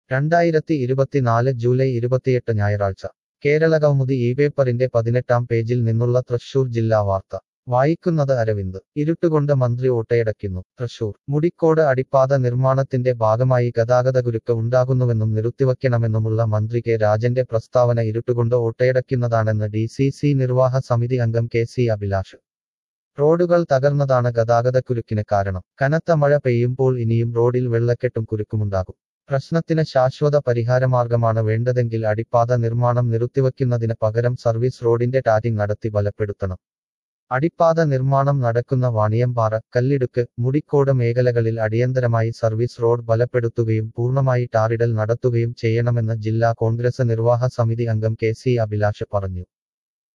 രണ്ടായിരത്തി ഇരുപത്തിനാല് ജൂലൈ ഇരുപത്തിയെട്ട് ഞായറാഴ്ച കേരള കൗമുദി ഈ പേപ്പറിന്റെ പതിനെട്ടാം പേജിൽ നിന്നുള്ള തൃശൂർ ജില്ലാ വാർത്ത വായിക്കുന്നത് അരവിന്ദ് ഇരുട്ടുകൊണ്ട് മന്ത്രി ഓട്ടയടയ്ക്കുന്നു തൃശൂർ മുടിക്കോട് അടിപ്പാത നിർമ്മാണത്തിന്റെ ഭാഗമായി ഗതാഗതകുരുക്ക് ഉണ്ടാകുന്നുവെന്നും നിർത്തിവയ്ക്കണമെന്നുമുള്ള മന്ത്രി കെ രാജന്റെ പ്രസ്താവന ഇരുട്ടുകൊണ്ട് ഓട്ടയടയ്ക്കുന്നതാണെന്ന് ഡി സി സി നിർവാഹ സമിതി അംഗം കെ സി അഭിലാഷ് റോഡുകൾ തകർന്നതാണ് ഗതാഗതക്കുരുക്കിന് കാരണം കനത്ത മഴ പെയ്യുമ്പോൾ ഇനിയും റോഡിൽ വെള്ളക്കെട്ടും കുരുക്കുമുണ്ടാകും പ്രശ്നത്തിന് ശാശ്വത പരിഹാരമാർഗമാണ് വേണ്ടതെങ്കിൽ അടിപ്പാത നിർമ്മാണം നിർത്തിവയ്ക്കുന്നതിന് പകരം സർവീസ് റോഡിന്റെ ടാറ്റിംഗ് നടത്തി ബലപ്പെടുത്തണം അടിപ്പാത നിർമ്മാണം നടക്കുന്ന വാണിയമ്പാറ കല്ലിടുക്ക് മുടിക്കോട് മേഖലകളിൽ അടിയന്തരമായി സർവീസ് റോഡ് ബലപ്പെടുത്തുകയും പൂർണ്ണമായി ടാറിടൽ നടത്തുകയും ചെയ്യണമെന്ന് ജില്ലാ കോൺഗ്രസ് നിർവാഹ സമിതി അംഗം കെ സി അഭിലാഷ് പറഞ്ഞു